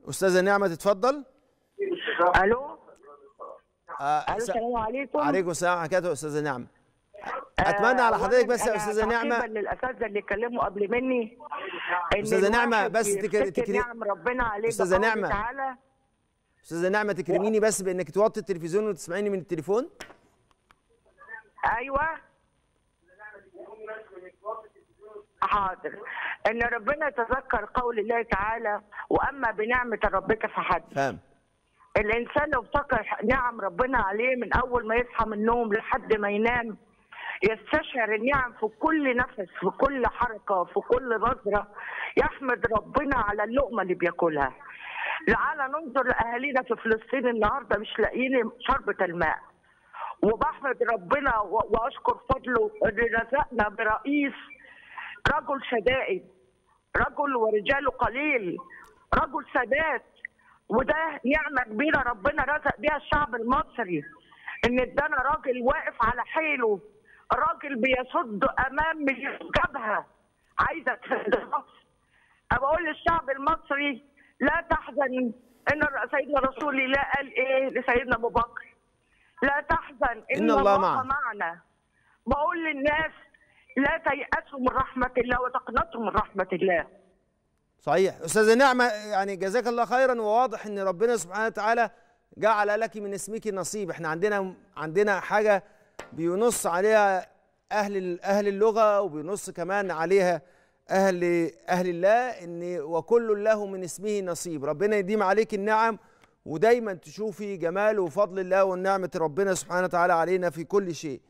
استاذه نعمه تتفضل الو آه الو س- السلام عليكم عليكم السلام ورحمه الله وبركاته استاذه نعمه اتمنى على حضرتك بس يا استاذه نعمه تعقيبا للاساتذه اللي اتكلموا قبل مني إن أستاذة نعمة، الواحد بس تك- بيفتكر تكري- نعم ربنا عليه أستاذة بقوله نعمة. تعالى استاذه نعمه تكرميني بس بانك توطي التلفزيون وتسمعيني من التليفون ايوه حاضر ان ربنا يتذكر قول الله تعالى واما بنعمه ربك فحدث فاهم الانسان لو افتكر نعم ربنا عليه من اول ما يصحى من النوم لحد ما ينام يستشعر النعم في كل نفس في كل حركه في كل نظره يحمد ربنا على اللقمه اللي بياكلها تعالى ننظر لاهالينا في فلسطين النهارده مش لاقيين شربة الماء وبحمد ربنا و- واشكر فضله ان رزقنا برئيس رجل شدائد رجل ورجاله قليل رجل سادات وده نعمة كبيرة ربنا رزق بيها الشعب المصري ان ادانا راجل واقف على حيله راجل بيصد امام مليون جبهة عايزة تفيد مصر أنا بقول للشعب المصري لا تحزن ان سيدنا رسول الله قال ايه لسيدنا ابو بكر لا تحزن ان, إن الله الله معنا. معنا بقول للناس لا تيأسوا من رحمة الله وتقنطوا من رحمة الله صحيح استاذه نعمه يعني جزاك الله خيرا وواضح ان ربنا سبحانه وتعالى جعل لك من اسمك نصيب احنا عندنا عندنا حاجه بينص عليها اهل اهل اللغه وبينص كمان عليها اهل اهل الله ان وكل له من اسمه نصيب ربنا يديم عليك النعم ودايما تشوفي جمال وفضل الله ونعمه ربنا سبحانه وتعالى علينا في كل شيء